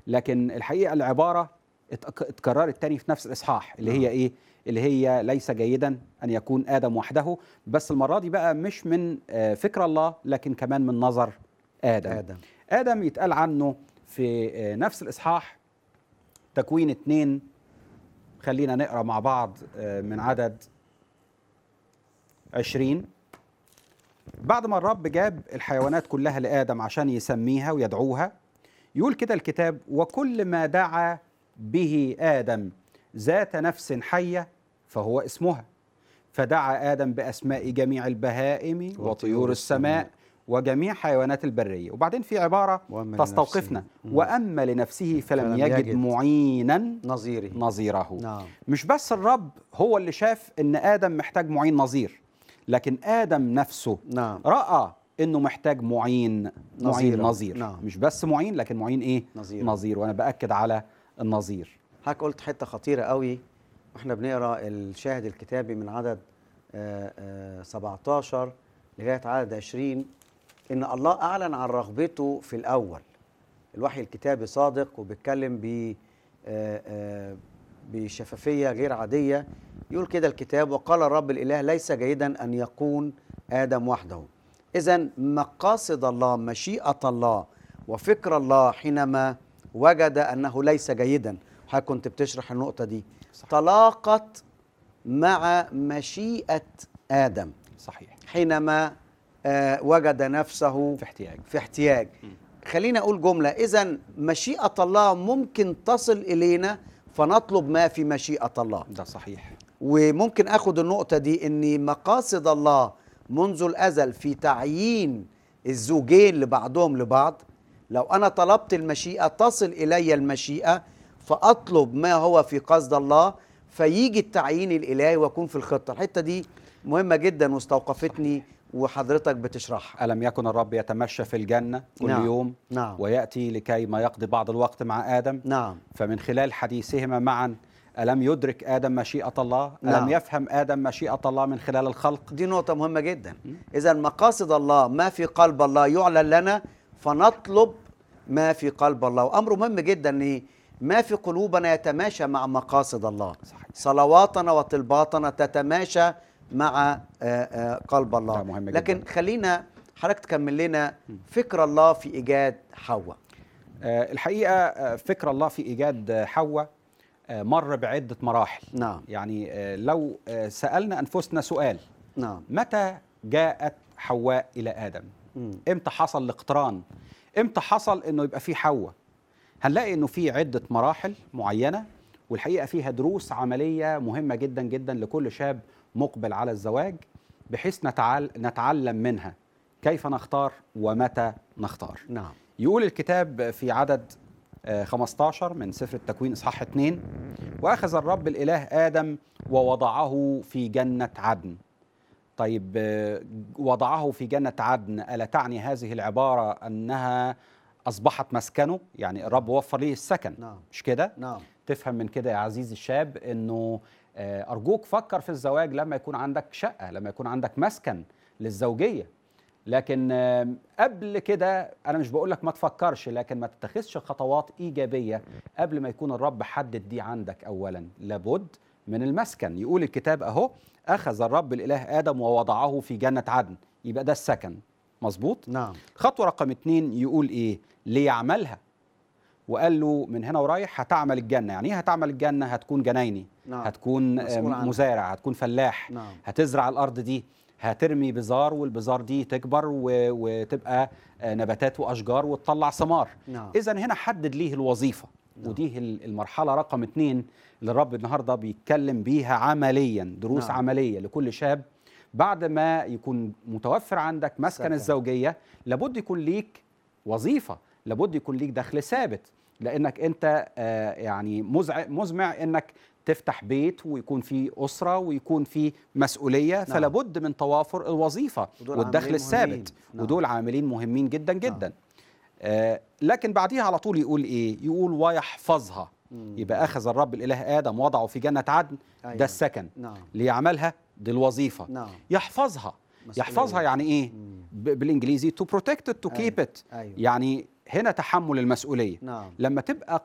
لكن الحقيقه العباره اتك- اتكررت تاني في نفس الاصحاح اللي هي نعم. ايه اللي هي ليس جيدا ان يكون ادم وحده بس المره دي بقى مش من آه، فكر الله لكن كمان من نظر ادم ادم ادم يتقال عنه في آه، نفس الاصحاح تكوين اتنين خلينا نقرا مع بعض آه، من عدد عشرين بعد ما الرب جاب الحيوانات كلها لآدم عشان يسميها ويدعوها يقول كده الكتاب وكل ما دعا به آدم ذات نفس حية فهو اسمها فدعا آدم بأسماء جميع البهائم وطيور السماء وجميع حيوانات البرية وبعدين في عبارة وأما تستوقفنا لنفسه. مم. وأما لنفسه فلم, فلم يجد, يجد معينا نظيري نظيره نعم مش بس الرب هو اللي شاف ان ادم محتاج معين نظير لكن ادم نفسه نعم راى انه محتاج معين معين نظيرا. نظير نعم. مش بس معين لكن معين ايه نظيرا. نظير وانا باكد على النظير حضرتك قلت حته خطيره قوي واحنا بنقرا الشاهد الكتابي من عدد آه، آه، 17 لغايه عدد 20 ان الله اعلن عن رغبته في الاول الوحي الكتابي صادق وبيتكلم ب آه، آه، بشفافيه غير عاديه يقول كده الكتاب وقال الرب الاله ليس جيدا ان يكون ادم وحده اذا مقاصد الله مشيئه الله وفكر الله حينما وجد انه ليس جيدا حضرتك كنت بتشرح النقطه دي صح. تلاقت مع مشيئه ادم صحيح حينما آه، وجد نفسه في احتياج في احتياج خلينا اقول جمله اذا مشيئه الله ممكن تصل الينا فنطلب ما في مشيئه الله ده صحيح وممكن اخد النقطه دي ان مقاصد الله منذ الازل في تعيين الزوجين لبعضهم لبعض لو انا طلبت المشيئه تصل الي المشيئه فاطلب ما هو في قصد الله فيجي التعيين الالهي واكون في الخطه الحته دي مهمه جدا واستوقفتني وحضرتك بتشرحها الم يكن الرب يتمشى في الجنه كل نعم. يوم نعم وياتي لكي ما يقضي بعض الوقت مع ادم نعم فمن خلال حديثهما معا الم يدرك ادم مشيئه الله نعم. الم يفهم ادم مشيئه الله من خلال الخلق دي نقطة مهمة جدا إذا مقاصد الله ما في قلب الله يعلن لنا فنطلب ما في قلب الله وأمر مهم جدا أن ما في قلوبنا يتماشى مع مقاصد الله صحيح. صلواتنا وطلباتنا تتماشى مع آه، آه، قلب الله ده مهم لكن جداً. خلينا حضرتك تكمل لنا فكر الله في إيجاد حواء آه، الحقيقه آه، فكر الله في ايجاد آه، حواء آه، مر بعده مراحل نعم يعني آه، لو آه، سالنا انفسنا سؤال نعم متى جاءت حواء الى ادم مم. امتى حصل الاقتران امتى حصل انه يبقى في حواء هنلاقي انه في عده مراحل معينه والحقيقه فيها دروس عمليه مهمه جدا جدا لكل شاب مقبل على الزواج بحيث نتعال نتعلم منها كيف نختار ومتى نختار نعم يقول الكتاب في عدد آه، 15 من سفر التكوين اصحاح 2 واخذ الرب الاله ادم ووضعه في جنه عدن طيب آه، وضعه في جنه عدن الا تعني هذه العباره انها اصبحت مسكنه يعني الرب وفر ليه السكن نعم مش كده نعم تفهم من كده يا عزيزي الشاب انه آه، ارجوك فكر في الزواج لما يكون عندك شقه لما يكون عندك مسكن للزوجيه لكن آم، قبل كده انا مش بقول لك ما تفكرش لكن ما تتخذش خطوات ايجابيه قبل ما يكون الرب حدد دي عندك اولا لابد من المسكن يقول الكتاب اهو اخذ الرب الاله ادم ووضعه في جنه عدن يبقى ده السكن مظبوط نعم خطوه رقم اتنين يقول ايه ليعملها وقال له من هنا ورايح هتعمل الجنه يعني ايه هتعمل الجنه هتكون جنايني نعم هتكون مسؤول آه، عنها. مزارع هتكون فلاح نعم هتزرع الارض دي هترمي بذار والبذار دي تكبر و... وتبقى آه، نباتات واشجار وتطلع ثمار نعم اذا هنا حدد ليه الوظيفه نعم. ودي ال- المرحله رقم اتنين اللي الرب النهارده بيتكلم بيها عمليا دروس نعم. نعم. عمليه لكل شاب بعد ما يكون متوفر عندك مسكن سكن. الزوجيه لابد يكون ليك وظيفه لابد يكون ليك دخل ثابت لانك انت آه، يعني مزع مزمع انك تفتح بيت ويكون في اسره ويكون في مسؤوليه نعم. فلا بد من توافر الوظيفه ودول والدخل عاملين الثابت مهمين. نعم. ودول عاملين مهمين جدا نعم. جدا آه لكن بعديها على طول يقول ايه يقول ويحفظها مم. يبقى اخذ الرب الاله ادم وضعه في جنه عدن أيوة. ده السكن نعم ليعملها دي الوظيفه نعم يحفظها مسؤولية. يحفظها يعني ايه مم. ب- بالانجليزي to protect it to أيوة. keep it ايوه يعني هنا تحمل المسؤوليه نعم لما تبقى